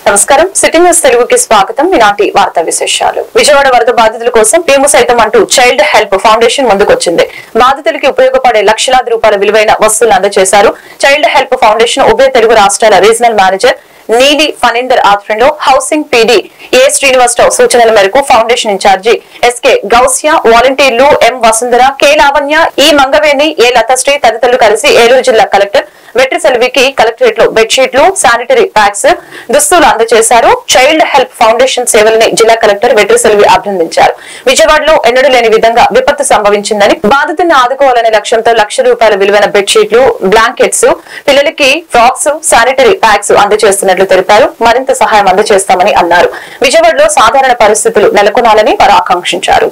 నమస్కారం city news తెలుగుకి స్వాగతం ఈనాటి వార్తా విశేషాలు విజయవాడ వరద బాధితుల కోసం మేము సైతం అంటూ చైల్డ్ హెల్ప్ ఫౌండేషన్ ముందుకొచ్చింది బాధితులకి ఉపయోగపడే లక్షలాది రూపాయల విలువైన వస్తువులు అందజేశారు చైల్డ్ హెల్ప్ ఫౌండేషన్ ఉభయ తెలుగు రాష్ట్రాల రీజనల్ మేనేజర్ నీలి ఫనిందర్ ఆధ్వర్యంలో హౌసింగ్ పీడీ ఏ శ్రీనివాసరావు సూచనల మేరకు ఫౌండేషన్ ఇన్ఛార్జి ఎస్కే గౌసియా వాలంటీర్లు ఎం వసుంధర కె లావణ్య ఈ మంగవేణి ఏ లతశ్రీ తదితరులు కలిసి ఏలూరు జిల్లా కలెక్టర్ వెట్రి సెల్వికి కలెక్టరేట్ లో బెడ్షీట్లు శానిటరీ ప్యాక్స్ దుస్తులు అందజేశారు చైల్డ్ హెల్ప్ ఫౌండేషన్ సేవలని జిల్లా కలెక్టర్ వెట్రి సెల్వి అభినందించారు విజయవాడలో ఎన్నడూ లేని విధంగా విపత్తు సంభవించిందని బాధితులను ఆదుకోవాలనే లక్ష్యంతో లక్ష రూపాయల విలువైన బెడ్షీట్లు బ్లాంకెట్స్ పిల్లలకి ఫ్రాక్స్ శానిటరీ ప్యాక్స్ అందజేస్తున్నట్లు తెలిపారు మరింత సహాయం అందజేస్తామని అన్నారు విజయవాడలో సాధారణ పరిస్థితులు నెలకొనాలని వారు ఆకాంక్షించారు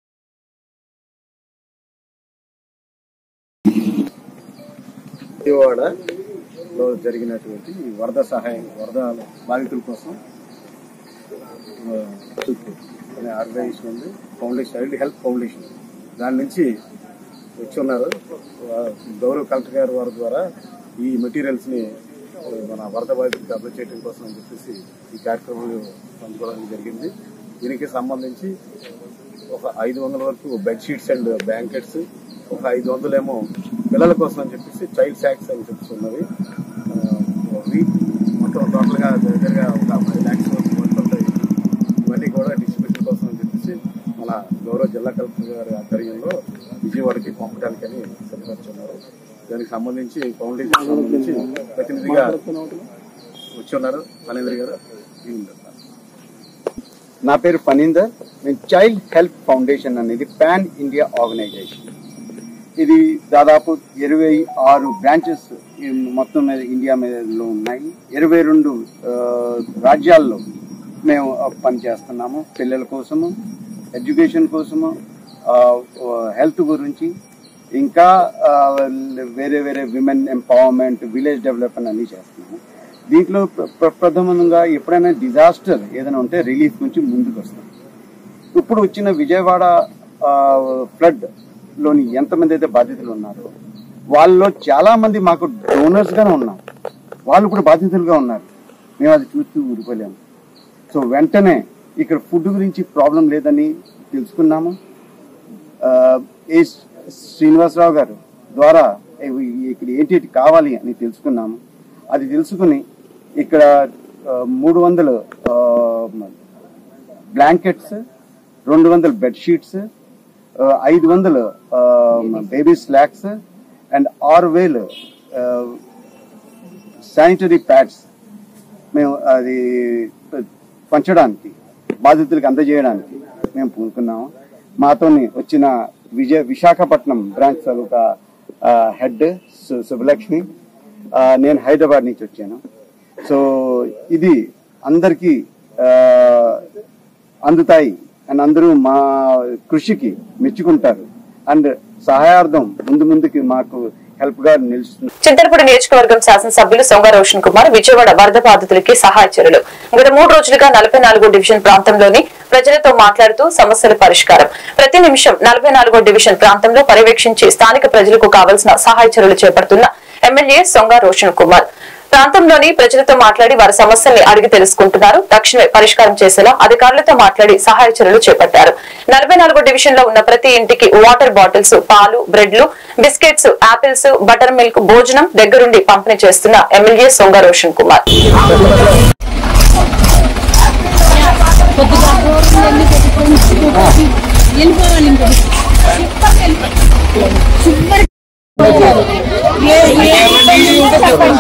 విజయవాడలో జరిగినటువంటి ఈ వరద సహాయం వరద బాధితుల కోసం ఆ, అనే ఆర్గనైజేషన్ ఉంది ఫౌండేషన్ చైల్డ్ హెల్ప్ ఫౌండేషన్ దాని నుంచి వచ్చి ఉన్నారు ఆ, గౌరవ కలెక్టర్ గారి వారి ద్వారా ఈ మెటీరియల్స్ ని ఆ, మన వరద బాధితులకు అప్లై చేయడం కోసం అని చెప్పేసి ఈ కార్యక్రమం పంచుకోవడానికి జరిగింది దీనికి సంబంధించి ఒక ఐదు వందల వరకు బెడ్షీట్స్ అండ్ బ్లాంకెట్స్ ఒక ఐదు వందలేమో పిల్లల కోసం అని చెప్పేసి చైల్డ్ శాక్స్ అని చెప్పేసి ఉన్నవి ఆ, అవి మొత్తం టోటల్గా దగ్గరగా ఒక ఫైవ్ ల్యాక్స్ వరకు పడుతుంటాయి ఇవన్నీ కూడా డిస్ట్రిబ్యూషన్ కోసం అని చెప్పేసి మన గౌరవ జిల్లా కలెక్టర్ గారి ఆధ్వర్యంలో విజయవాడకి పంపడానికని సిద్ధపరుచున్నారు దానికి సంబంధించి ఫౌండేషన్ సంబంధించి ప్రతినిధిగా వచ్చి ఉన్నారు మనేంద్ర గారు వీళ్ళు. నా పేరు ఫనీందర్ నేను చైల్డ్ హెల్ప్ ఫౌండేషన్ అనేది పాన్ ఇండియా ఆర్గనైజేషన్ ఇది దాదాపు ఇరవై ఆరు బ్రాంచెస్ మొత్తం మీద ఇండియా మీదలో ఉన్నాయి ఇరవై రెండు ఆ, రాజ్యాల్లో మేము ఆ, పనిచేస్తున్నాము పిల్లల కోసము ఎడ్యుకేషన్ కోసము హెల్త్ గురించి ఇంకా ఆ, వేరే వేరే విమెన్ ఎంపవర్మెంట్ విలేజ్ డెవలప్మెంట్ అన్ని చేస్తున్నాము దీంట్లో ప్ర- ప్ర- ప్రథమంగా ఎప్పుడైనా డిజాస్టర్ ఏదైనా ఉంటే రిలీఫ్ నుంచి ముందుకు వస్తాం ఇప్పుడు వచ్చిన విజయవాడ ఫ్లడ్ లోని ఎంతమంది అయితే బాధితులు ఉన్నారో వాళ్ళలో చాలా మంది మాకు డోనర్స్ గానే ఉన్నారు వాళ్ళు ఇప్పుడు బాధితులుగా ఉన్నారు మేము అది చూస్తూ ఊరుకోలేము సో వెంటనే ఇక్కడ ఫుడ్ గురించి ప్రాబ్లం లేదని తెలుసుకున్నాము ఆ, ఏ శ్రీనివాసరావు గారు ద్వారా ఇవి ఇక్కడ ఏంటి ఏంటి కావాలి అని తెలుసుకున్నాము అది తెలుసుకుని ఇక్కడ ఆ, మూడు వందలు బ్లాంకెట్స్ రెండు వందల బెడ్షీట్స్ ఐదు వందలు బేబీ స్లాక్స్ అండ్ ఆరు వేలు శానిటరీ ప్యాడ్స్ మేము అది పంచడానికి బాధితులకు అందజేయడానికి మేము పూనుకున్నాము మాతో వచ్చిన విజయ విశాఖపట్నం బ్రాంచ్ తాలూకా హెడ్ సు- శుభలక్ష్మి ఆ, నేను హైదరాబాద్ నుంచి వచ్చాను సో ఇది అందరికీ ఆ, అందుతాయి అండ్ అందరూ మా కృషికి మెచ్చుకుంటారు అండ్ సహాయార్థం ముందు ముందుకి మాకు హెల్ప్ గా నిలుస్తుంది చింతలపూడి నియోజకవర్గం శాసనసభ్యులు సొంగ రోషన్ కుమార్ విజయవాడ వరద బాధితులకి సహాయ చర్యలు గత మూడు రోజులుగా నలభై నాలుగో డివిజన్ ప్రాంతంలోని ప్రజలతో మాట్లాడుతూ సమస్యల పరిష్కారం ప్రతి నిమిషం నలభై నాలుగో డివిజన్ ప్రాంతంలో పర్యవేక్షించి స్థానిక ప్రజలకు కావలసిన సహాయ చర్యలు చేపడుతున్న ఎమ్మెల్యే సొంగ రోషన్ కుమార్ ప్రాంతంలోని ప్రజలతో మాట్లాడి వారి సమస్యల్ని అడిగి తెలుసుకుంటున్నారు తక్షణమే పరిష్కారం చేసేలా అధికారులతో మాట్లాడి సహాయ చర్యలు చేపట్టారు నలభై నాలుగో డివిజన్ లో ఉన్న ప్రతి ఇంటికి వాటర్ బాటిల్స్ పాలు బ్రెడ్లు బిస్కెట్స్ ఆపిల్స్ బటర్ మిల్క్ భోజనం దగ్గరుండి పంపిణీ చేస్తున్న ఎమ్మెల్యే సొంగ రోషన్ కుమార్ కొద్దిగా దూరం వెళ్ళి పెట్టుకొని వెళ్ళిపోవాలి ఇంకా సూపర్ ఏ ఏ ఇబ్బంది ఉంటే చెప్పండి.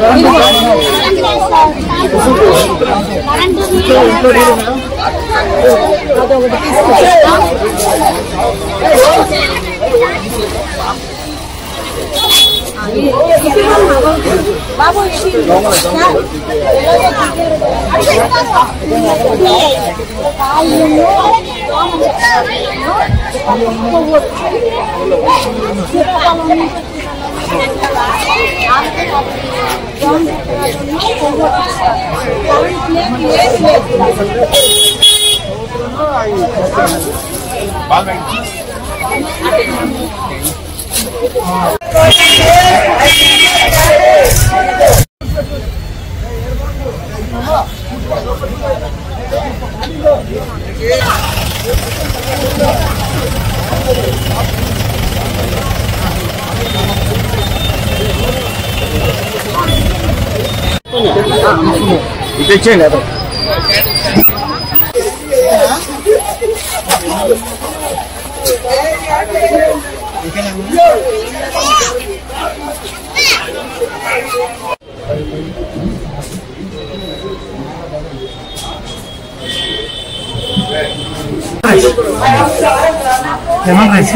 అదొకటి తీసుకొస్తా. బాబు ఇది సార్, తెచ్చేయండి అదే లెమన్ రైస్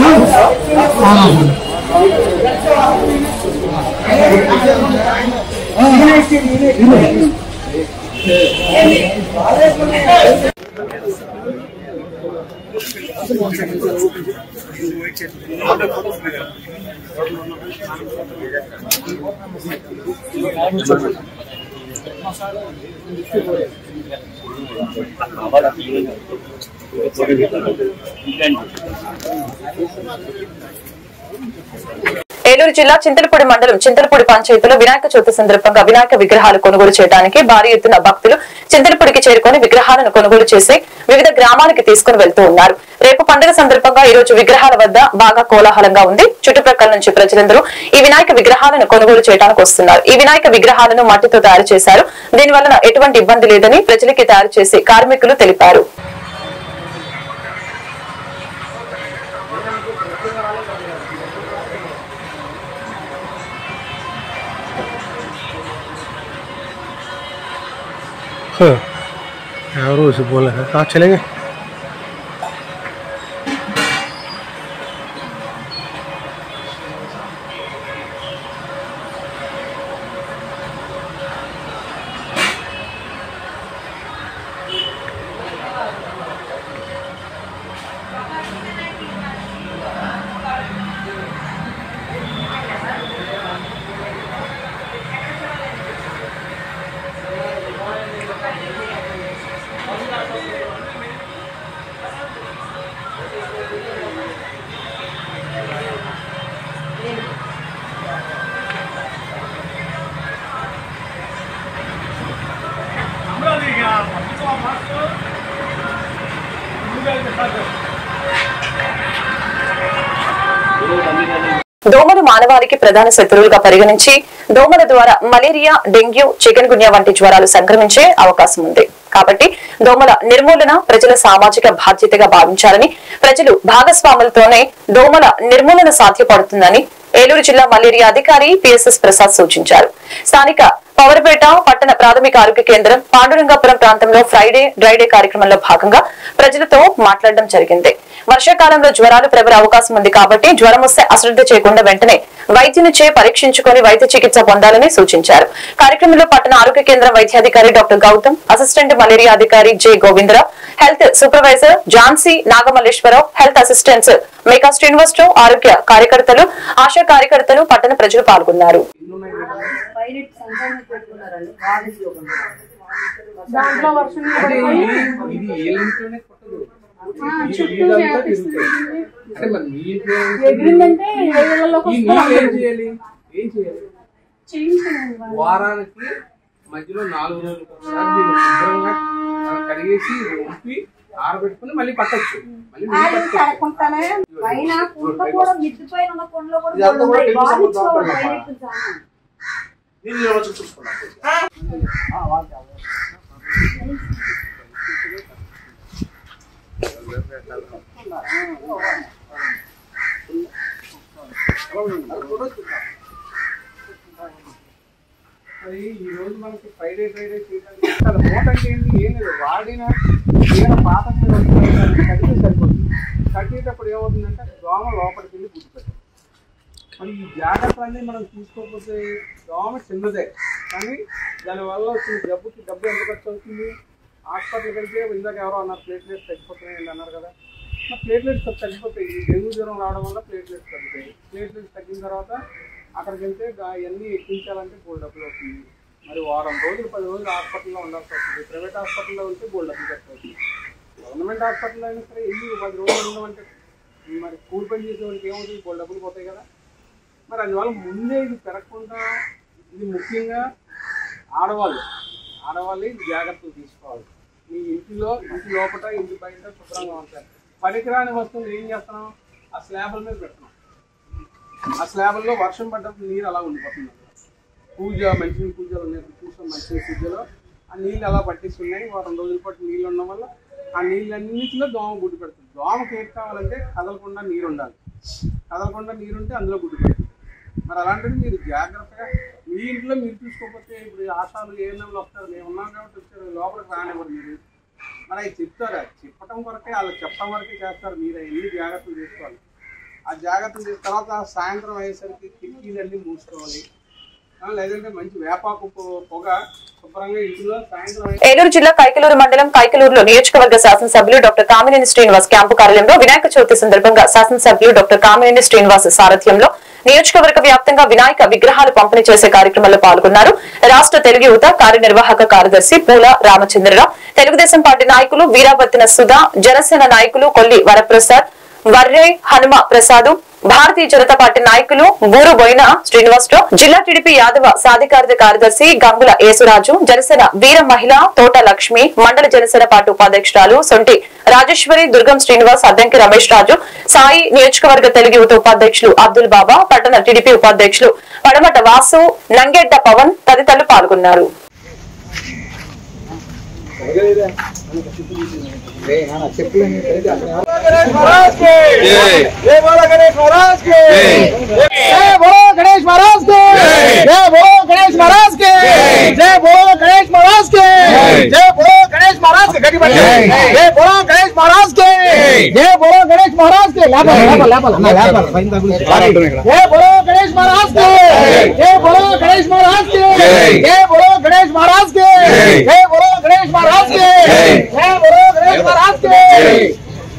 ఏలూరు జిల్లా చింతలపూడి మండలం చింతలపూడి పంచాయతీలో వినాయక చవితి సందర్భంగా వినాయక విగ్రహాలు కొనుగోలు చేయడానికి భారీ ఎత్తున భక్తులు చింతలపూడికి చేరుకొని విగ్రహాలను కొనుగోలు చేసి వివిధ గ్రామాలకు తీసుకుని వెళ్తూ ఉన్నారు రేపు పండుగ సందర్భంగా ఈ రోజు విగ్రహాల వద్ద బాగా కోలాహలంగా ఉంది చుట్టుప్రక్కల నుంచి ప్రజలందరూ ఈ వినాయక విగ్రహాలను కొనుగోలు చేయడానికి వస్తున్నారు ఈ వినాయక విగ్రహాలను మట్టితో తయారు చేశారు దీని వలన ఎటువంటి ఇబ్బంది లేదని ప్రజలకి తయారు చేసి కార్మికులు తెలిపారు और उसे बोला है कहाँ चलेंगे దోమలు మానవాళికి ప్రధాన శత్రువులుగా పరిగణించి దోమల ద్వారా మలేరియా డెంగ్యూ చికెన్ గున్యా వంటి జ్వరాలు సంక్రమించే అవకాశం ఉంది కాబట్టి దోమల నిర్మూలన ప్రజల సామాజిక బాధ్యతగా భావించాలని ప్రజలు భాగస్వాములతోనే దోమల నిర్మూలన సాధ్యపడుతుందని ఏలూరు జిల్లా మలేరియా అధికారి పిఎస్ఎస్ ప్రసాద్ సూచించారు స్థానిక పవర్పేట పట్టణ ప్రాథమిక ఆరోగ్య కేంద్రం పాండురంగాపురం ప్రాంతంలో ఫ్రైడే డ్రైడే కార్యక్రమంలో భాగంగా ప్రజలతో మాట్లాడడం జరిగింది వర్షాకాలంలో జ్వరాలు ప్రబలే అవకాశం ఉంది కాబట్టి జ్వరం వస్తే అశ్రద్ధ చేయకుండా వెంటనే వైద్యునిచే పరీక్షించుకొని వైద్య చికిత్స పొందాలని సూచించారు కార్యక్రమంలో పట్టణ ఆరోగ్య కేంద్రం వైద్యాధికారి డాక్టర్ గౌతమ్ అసిస్టెంట్ మలేరియా అధికారి J Govindarao health supervisor Jhansi Nagamalleswararao health assistants Meka Srinivasarao ఆరోగ్య కార్యకర్తలు ఆశా కార్యకర్తలు పట్టణ ప్రజలు పాల్గొన్నారు దాంట్లో వర్షం నీళ్ళు పడిపోయి, ఇది ఏ లింక్లోనే కొట్టదు ఆ, ఈ చుట్టూ నీళ్ళంతా వ్యాపిస్తుంది. తిరుగుతాయి. అంటే మరి నీళ్ళు ఎగిరిందంటే ఇళ్ళలోకి ఈ వస్తుంది. నీళ్ళు ఏం చేయాలి ఏం చేయాలి చేయించండి వాళ్ళు. వారానికి మధ్యలో నాలుగు రోజులకు ఒకసారి దీన్ని శుభ్రంగా కడిగేసి ఉంపి ఆరబెట్టుకుని మళ్ళీ పట్టచ్చు మళ్ళీ నీళ్ళు ఆడది పట్టొచ్చు. కడుక్కుంటానే పైన కుండ కూడా మిద్ది పైన ఉన్న కుండలో కూడా బోర్డు ఉన్నాయి. వాడించుకోవాలి పైన చాలా. మరి ఈ రోజు మనకి ఫ్రైడే ఫ్రైడే చేయడానికి అసలు మూట అంటే ఏంటి ఏం లేదు వాడిన ఏదైనా పాత చీర వస్తుంది, దాన్ని కడితే సరిపోతుంది కట్టేటప్పుడు ఏమవుతుందంటే దోమ లోపలికి వెళ్ళి గుడ్డు పెట్టదు మరి ఈ జాగ్రత్తలన్నీ మనం తీసుకోకపోతే దోమ చిన్నదే కానీ దానివల్ల వచ్చిన జబ్బుకి డబ్బు ఎంత ఖర్చు అవుతుంది హాస్పిటల్కి వెళ్తే ఇందాక ఎవరో అన్నారు ప్లేట్లెట్స్ తగ్గిపోతున్నాయండి అన్నారు కదా మరి ప్లేట్లెట్స్ తగ్గిపోతాయి ఈ డెంగ్యూ జ్వరం రావడం వల్ల ప్లేట్లెట్స్ తగ్గుతాయి ప్లేట్లెట్స్ తగ్గిన తర్వాత అక్కడికి వెళ్తే గా- ఇవన్నీ ఎక్కించాలంటే గోల్డ్ డబ్బులు అవుతుంది మరి వారం రోజులు పది రోజులు హాస్పిటల్లో ఉండాల్సి వస్తుంది ప్రైవేట్ హాస్పిటల్లో ఉంటే గోల్డ్ డబ్బులు ఖర్చు అవుతుంది గవర్నమెంట్ హాస్పిటల్ అయినా సరే ఎన్ని పది రోజులు ఉండమంటే మరి కూలి పని చేసే వాళ్ళకి ఏమవుతుంది గోల్డ్ డబ్బులు పోతాయి కదా మరి అందువల్ల ముందే ఇది పెరగకుండా ఇది ముఖ్యంగా ఆడవాళ్ళు ఆడవాళ్ళు ఇది జాగ్రత్తలు తీసుకోవాలి మీ ఇంటిలో ఇంటి లోపల ఇంటి బయట శుభ్రంగా ఉంటాయి పనికిరాని వస్తువులు ఏం చేస్తున్నాం ఆ స్లాబుల మీద పెడుతున్నాం ఆ స్లాబుల్లో వర్షం పడ్డప్పుడు నీరు అలా ఉండిపోతుంది పూజ మంచినీళ్ళ పూజలు ఉన్నాయి చూసాం మంచినీళ్ళ పూజలో ఆ నీళ్ళు అలా పట్టిస్తున్నాయి వారం రోజుల పాటు నీళ్ళు ఉండడం వల్ల ఆ నీళ్ళన్నింటిలో దోమ గుడ్డు పెడుతుంది దోమకి ఏం కావాలంటే కదలకుండా నీరు ఉండాలి కదలకుండా నీరు ఉంటే అందులో గుడ్డు పెడుతుంది మరి అలాంటిది మీరు జాగ్రత్తగా మీ ఇంట్లో మీరు చూసుకోకపోతే ఇప్పుడు ఈ ఆశాలు ఏ నెలలో వస్తారు మేము ఉన్నాం కాబట్టి వచ్చారు లోపలికి రానివ్వరు మీరు మరి అవి చెప్తారా చెప్పటం కొరకే వాళ్ళు చెప్పడం వరకే చేస్తారు మీరు ఎన్ని జాగ్రత్తలు తీసుకోవాలి ఆ జాగ్రత్తలు తీసిన తర్వాత సాయంత్రం అయ్యేసరికి కిటికీలన్నీ మూసుకోవాలి ఆ, లేదంటే మంచి వేపాకు పొ- పొగ శుభ్రంగా ఇంట్లో సాయంత్రం అయ్యే- ఏలూరు జిల్లా కైకలూరు మండలం కైకలూరులో నియోజకవర్గ శాసనసభ్యులు డాక్టర్ కామినేని శ్రీనివాస్ క్యాంపు కార్యాలయంలో వినాయక చవితి సందర్భంగా శాసనసభ్యులు డాక్టర్ కామినేని శ్రీనివాస్ సారథ్యంలో నియోజకవర్గ వ్యాప్తంగా వినాయక విగ్రహాలు పంపిణీ చేసే కార్యక్రమంలో పాల్గొన్నారు రాష్ట్ర తెలుగు యువత కార్యనిర్వాహక కార్యదర్శి పూల రామచంద్రరావు తెలుగుదేశం పార్టీ నాయకులు వీరాబత్తిన సుధా జనసేన నాయకులు కొల్లి వరప్రసాద్ వర్రే హనుమ ప్రసాద్ భారతీయ జనతా పార్టీ నాయకులు బూరు బోయిన శ్రీనివాసరావు జిల్లా టీడీపీ యాదవ సాధికారిక కార్యదర్శి గంగుల యేసురాజు జనసేన వీర మహిళ తోట లక్ష్మి మండల జనసేన పార్టీ ఉపాధ్యక్షురాలు సొంటి రాజేశ్వరి దుర్గం శ్రీనివాస్ అద్దంకి రమేష్ రాజు సాయి నియోజకవర్గ తెలుగు యువత ఉపాధ్యక్షులు అబ్దుల్ బాబా పట్టణ టీడీపీ ఉపాధ్యక్షులు పడమట వాసు నంగెడ్డ పవన్ తదితరులు పాల్గొన్నారు जय बोलो गणेश महाराज के जय बोलो गणेश महाराज के जय बोलो गणेश महाराज के जय बोलो गणेश महाराज के गति बच्चे जय बोलो गणेश महाराज के जय बोलो गणेश महाराज के लापा लापा लापा लापा जय बोलो गणेश महाराज के जय बोलो गणेश महाराज के जय बोलो गणेश महाराज के जय बोलो गणेश महाराज के जय बोलो गणेश महाराज के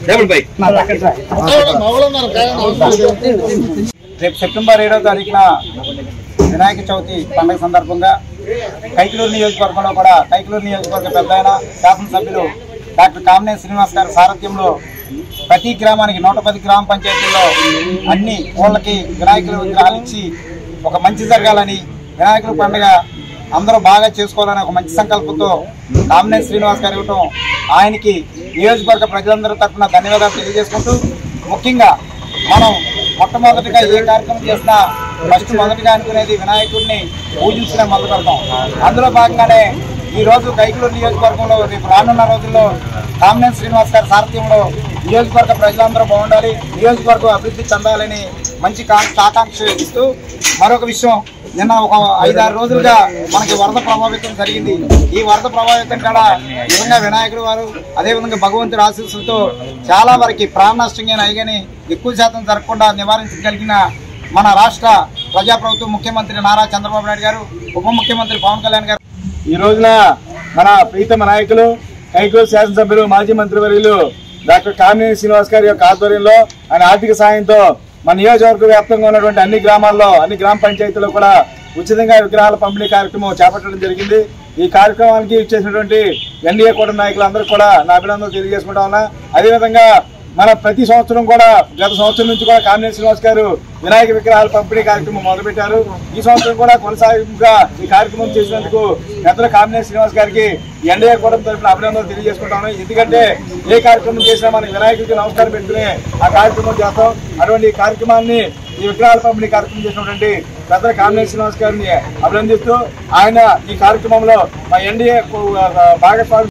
రేపు సెప్టెంబర్ ఏడవ తారీఖున వినాయక చవితి పండుగ సందర్భంగా కైకలూరు నియోజకవర్గంలో కూడా కైకలూరు నియోజకవర్గ పెద్ద ఆయన శాసనసభ్యులు డాక్టర్ కామినే శ్రీనివాస్ గారి సారథ్యంలో ప్రతి గ్రామానికి నూట పది గ్రామ పంచాయతీల్లో అన్ని ఊళ్ళకి వినాయకుల విగ్రహాలు ఇచ్చి ఒక మంచి జరగాలని వినాయకుల పండుగ అందరూ బాగా చేసుకోవాలని ఒక మంచి సంకల్పంతో కామినే శ్రీనివాస్ గారు ఇవ్వటం ఆయనకి నియోజకవర్గ ప్రజలందరి తరఫున ధన్యవాదాలు తెలియజేసుకుంటూ ముఖ్యంగా మనం మొట్టమొదటిగా ఏ కార్యక్రమం చేసినా ఫస్ట్ మొదటిగా అనుకునేది వినాయకుడిని పూజించడం మొదలు పెడతాం అందులో భాగంగానే ఈ రోజు కైకలూరు నియోజకవర్గంలో రేపు రానున్న రోజుల్లో కామినేని శ్రీనివాస్ గారి సారథ్యంలో నియోజకవర్గ ప్రజలందరూ బాగుండాలి నియోజకవర్గం అభివృద్ధి చెందాలని మంచి కా- ఆకాంక్ష ఇస్తూ మరొక విషయం నిన్న ఒక ఐదారు రోజులుగా మనకి వరద ప్రభావితం జరిగింది ఈ వరద ప్రభావితం కూడా నిజంగా వినాయకుడు వారు అదేవిధంగా భగవంతుడి ఆశీస్సులతో చాలా వరకు ప్రాణ నష్టంగా కానీ ఎక్కువ శాతం జరగకుండా నివారించగలిగిన మన రాష్ట్ర ప్రజాప్రభుత్వం ముఖ్యమంత్రి నారా చంద్రబాబు నాయుడు గారు ఉప ముఖ్యమంత్రి పవన్ కళ్యాణ్ గారు ఈ రోజున మన ప్రీతమ నాయకులు కైకూరు శాసనసభ్యులు మాజీ మంత్రివర్యులు డాక్టర్ కామినేని శ్రీనివాస్ గారి యొక్క ఆధ్వర్యంలో ఆయన ఆర్థిక సాయంతో మన నియోజకవర్గ వ్యాప్తంగా ఉన్నటువంటి అన్ని గ్రామాల్లో అన్ని గ్రామ పంచాయతీల్లో కూడా ఉచితంగా విగ్రహాల పంపిణీ కార్యక్రమం చేపట్టడం జరిగింది ఈ కార్యక్రమానికి ఇచ్చేసినటువంటి ఎన్డీఏ కూటమి నాయకులందరూ కూడా నా అభినందనలు తెలియజేసుకుంటా ఉన్నా అదేవిధంగా మన ప్రతి సంవత్సరం కూడా గత సంవత్సరం నుంచి కూడా కామినేని శ్రీనివాస్ గారు వినాయక విగ్రహాల పంపిణీ కార్యక్రమం మొదలుపెట్టారు ఈ సంవత్సరం కూడా కొనసాగింపుగా ఈ కార్యక్రమం చేసినందుకు పెద్దల కామినేని శ్రీనివాస్ గారికి ఎన్డీఏ కూడా తరఫున అభినందనలు తెలియజేసుకుంటాను ఎందుకంటే ఏ కార్యక్రమం చేసినా మనకి వినాయకుడికి నమస్కారం పెట్టుకుని ఆ కార్యక్రమం చేస్తాం అటువంటి ఈ కార్యక్రమాన్ని ఈ విగ్రహాల పంపిణీ కార్యక్రమం చేసినటువంటి పెద్దల కామినేని శ్రీనివాస్ గారిని అభినందిస్తూ ఆయన ఈ కార్యక్రమంలో మా ఎన్డీఏ భాగస్వామి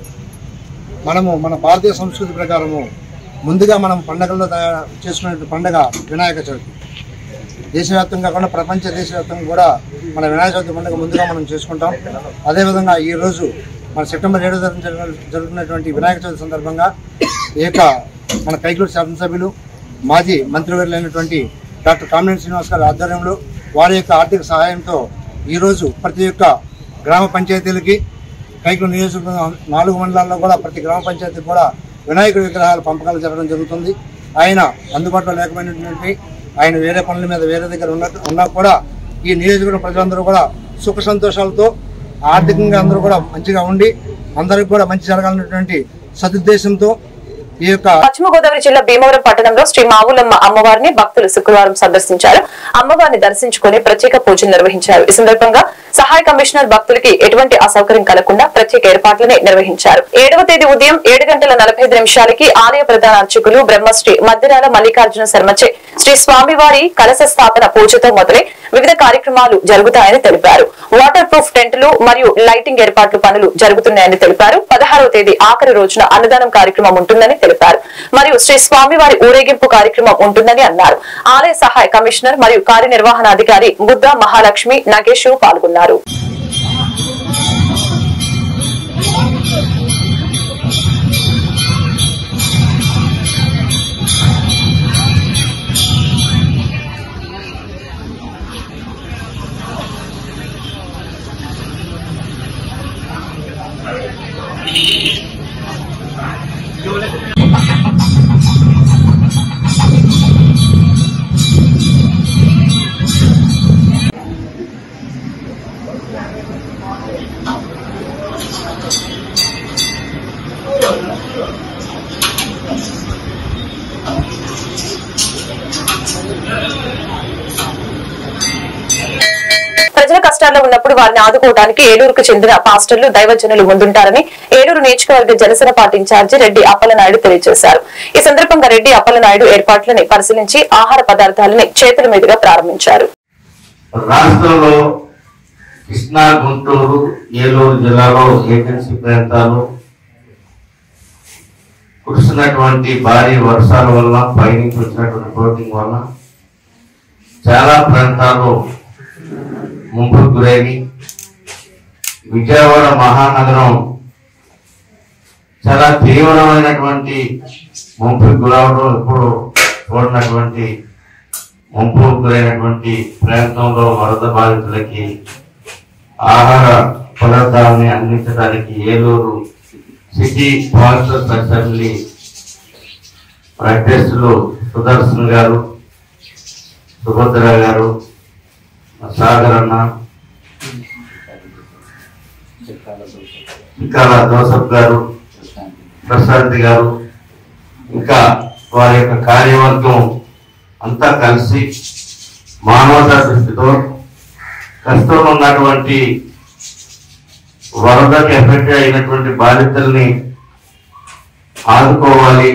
మనము మన భారతీయ సంస్కృతి ప్రకారము ముందుగా మనం పండగల్లో తయారు చేసుకునే పండగ వినాయక చవితి దేశవ్యాప్తంగా కాకుండా ప్రపంచ దేశవ్యాప్తంగా కూడా మన వినాయక చవితి పండుగ ముందుగా మనం చేసుకుంటాం అదేవిధంగా ఈ రోజు మన సెప్టెంబర్ ఏడో తారీఖున జరగ- జరుగుతున్నటువంటి వినాయక చవితి సందర్భంగా ఈ యొక్క మన కైకలూరు శాసనసభ్యులు మాజీ మంత్రివర్యులైనటువంటి డాక్టర్ కామినేని శ్రీనివాస్ గారి ఆధ్వర్యంలో వారి యొక్క ఆర్థిక సహాయంతో ఈరోజు ప్రతి ఒక్క గ్రామ పంచాయతీలకి కైకుల నియోజకవర్గం నాలుగు మండలాల్లో కూడా ప్రతి గ్రామ పంచాయతీకి కూడా వినాయకుడి విగ్రహాల పంపకాలు జరగడం జరుగుతుంది ఆయన అందుబాటులో లేకపోయినటువంటి ఆయన వేరే పనుల మీద వేరే దగ్గర ఉన్న ఉన్నా కూడా ఈ నియోజకవర్గం ప్రజలందరూ కూడా సుఖ సంతోషాలతో ఆర్థికంగా అందరూ కూడా మంచిగా ఉండి అందరికి కూడా మంచి జరగాలన్నటువంటి సదుద్దేశంతో ఈ యొక్క పశ్చిమ గోదావరి జిల్లా భీమవరం పట్టణంలో శ్రీ మావులమ్మ అమ్మవారిని భక్తులు శుక్రవారం సందర్శించారు అమ్మవారిని దర్శించుకుని ప్రత్యేక పూజలు నిర్వహించారు ఈ సందర్భంగా సహాయ కమిషనర్ భక్తులకి ఎటువంటి అసౌకర్యం కలగకుండా ప్రత్యేక ఏర్పాట్లని నిర్వహించారు ఏడవ తేదీ ఉదయం ఏడు గంటల నలభై ఐదు నిమిషాలకి ఆలయ ప్రధాన అర్చకులు బ్రహ్మశ్రీ మధ్యరాల మల్లికార్జున శర్మచే శ్రీ స్వామివారి కలశ స్థాపన పూజతో మొదలై వివిధ కార్యక్రమాలు జరుగుతాయని తెలిపారు వాటర్ ప్రూఫ్ టెంట్లు మరియు లైటింగ్ ఏర్పాట్లు పనులు జరుగుతున్నాయని తెలిపారు పదహారవ తేదీ ఆఖరి రోజున అన్నదానం కార్యక్రమం ఉంటుందని తెలిపారు మరియు శ్రీ స్వామివారి ఊరేగింపు కార్యక్రమం ఉంటుందని అన్నారు ఆలయ సహాయ కమిషనర్ మరియు కార్యనిర్వహణాధికారి బుద్ధ మహాలక్ష్మి నగేష్ పాల్గొన్నారు ప్రజల కష్టాల్లో ఉన్నప్పుడు వారిని ఆదుకోవడానికి ఏలూరుకు చెందిన పాస్టర్లు దైవజనులు ముందుంటారని ఏలూరు నియోజకవర్గ జనసేన పార్టీ ఇన్ఛార్జి రెడ్డి అప్పలనాయుడు తెలియజేశారు ఈ సందర్భంగా రెడ్డి అప్పలనాయుడు ఏర్పాట్లని పరిశీలించి ఆహార పదార్థాలని చేతుల మీదుగా ప్రారంభించారు రాష్ట్రంలో కృష్ణా గుంటూరు ఏలూరు జిల్లాలో ఏజెన్సీ ప్రాంతాలు కురుస్తున్నటువంటి భారీ వర్షాల వల్ల పైనుంచి వచ్చినటువంటి ఫ్లోటింగ్ వల్ల చాలా ప్రాంతాలు ముంపుకు గురైనవి విజయవాడ మహానగరం చాలా తీవ్రమైనటువంటి ముంపుకు గురవడం ఎప్పుడు చూడనటువంటి ముంపు గురైనటువంటి ప్రాంతంలో వరద బాధితులకి ఆహార పదార్థాలని అందించడానికి ఏలూరు సిటీ పాస్టర్స్ అసెంబ్లీ అధ్యక్షులు సుదర్శన్ గారు సుభద్ర గారు సాగర్ అన్న చిక్కాల జోసఫ్ గారు ప్రశాంత్ గారు ఇంకా వారి యొక్క కార్యవర్గం అంతా కలిసి మానవతా దృష్టితో కష్టంలో ఉన్నటువంటి వరదకి ఎఫెక్ట్ అయినటువంటి బాధితుల్ని ఆదుకోవాలి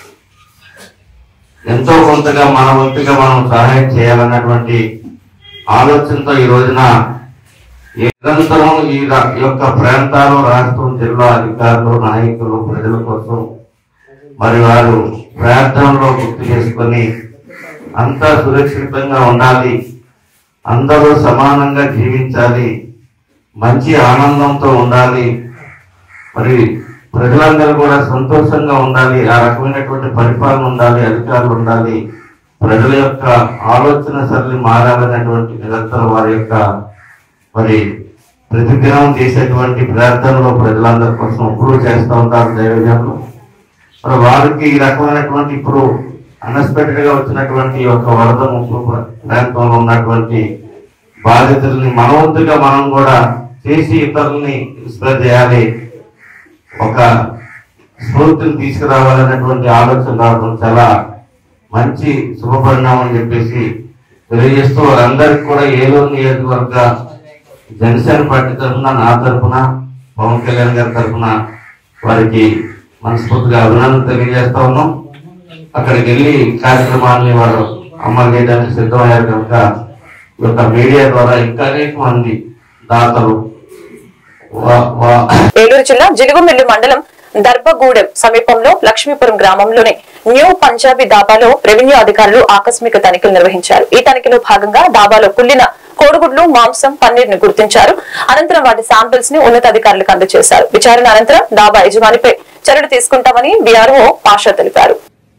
ఎంతో కొంతగా మన వంతుగా మనం సహాయం చేయాలన్నటువంటి ఆలోచనతో ఈ రోజున నిరంతరం ఈ రా- యొక్క ప్రాంతాలు రాష్ట్రం జిల్లా అధికారులు నాయకులు ప్రజల కోసం మరి వారు ప్రార్థనలో గుర్తు చేసుకొని అంతా సురక్షితంగా ఉండాలి అందరూ సమానంగా జీవించాలి మంచి ఆనందంతో ఉండాలి మరి ప్రజలందరూ కూడా సంతోషంగా ఉండాలి ఆ రకమైనటువంటి పరిపాలన ఉండాలి అధికారులు ఉండాలి ప్రజల యొక్క ఆలోచన సరళి మారాలనేటువంటి నిరంతరం వారి యొక్క మరి ప్రతిదినం చేసేటువంటి ప్రార్థనలో ప్రజలందరి కోసం ఎప్పుడూ చేస్తూ ఉంటారు దైవజనులు మరి వారికి ఈ రకమైనటువంటి ఇప్పుడు అన్ఎక్స్పెక్టెడ్ గా వచ్చినటువంటి ఈ యొక్క వరద ముప్పు ప్ర- ప్రాంతంలో ఉన్నటువంటి బాధితుల్ని మనవంతుగా మనం కూడా చేసి ఇతరుల్ని ఇన్స్పైర్ చేయాలి ఒక స్ఫూర్తిని తీసుకురావాలనేటువంటి ఆలోచన రావడం చాలా మంచి శుభపరిణామం అని చెప్పేసి తెలియజేస్తూ వారందరికీ కూడా ఏలూరు నియోజకవర్గ జనసేన పార్టీ తరఫున నా తరఫున పవన్ కళ్యాణ్ గారి తరఫున వారికి మనస్ఫూర్తిగా అభినందన తెలియజేస్తా ఉన్నాం అక్కడికి వెళ్ళి కార్యక్రమాన్ని వారు అమలు చేయడానికి సిద్ధమయ్యారు కనుక ఈ యొక్క మీడియా ద్వారా ఇంకా అనేక మంది దాతలు వా- వా- ఏలూరు జిల్లా జిలుగుమిల్లి మండలం దర్భగూడెం సమీపంలో లక్ష్మీపురం గ్రామంలోని న్యూ పంజాబీ దాబాలో రెవెన్యూ అధికారులు ఆకస్మిక తనిఖీలు నిర్వహించారు ఈ తనిఖీలో భాగంగా దాబాలో కుళ్లిన కోడిగుడ్లు మాంసం పన్నీర్ ని గుర్తించారు అనంతరం వాటి శాంపిల్స్ ని ఉన్నతాధికారులకు అందజేశారు విచారణ అనంతరం దాబా యజమానిపై చర్యలు తీసుకుంటామని బీఆర్ఓ పాషా తెలిపారు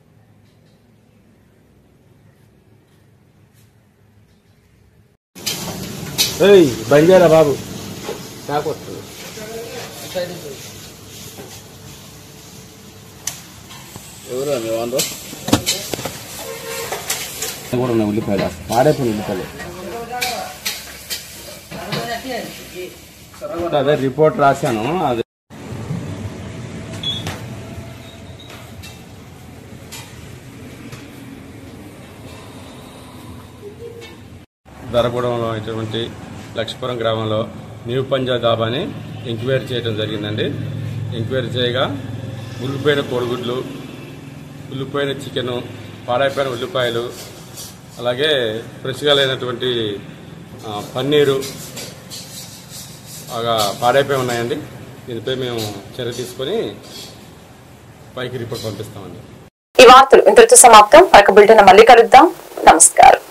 బంజారా బాబు నాకు వస్తుంది ఎవరు మీ వాళ్ళు కూడా ఉన్నాయి ఉల్లిపాయలు పాడైపోయిన ఉల్లిపాయలు అదే రిపోర్ట్ రాశాను అది ధరగూడెంలో ఇటువంటి లక్ష్మీపురం గ్రామంలో న్యూ పంజా దాబాని ఎంక్వైరీ చేయడం జరిగిందండి ఎంక్వైరీ చేయగా ఉల్లిపోయిన కోడిగుడ్లు ఉల్లిపోయిన చికెను పాడైపోయిన ఉల్లిపాయలు అలాగే ఫ్రెష్గా లేనటువంటి ఆ, పన్నీరు బాగా పాడైపోయి ఉన్నాయండి దీనిపై మేము చర్య తీసుకొని పైకి రిపోర్ట్ పంపిస్తామండి ఈ వార్తలు ఇంతటితో సమాప్తం మరొక బులెటిన్ మళ్ళీ కలుద్దాం నమస్కారం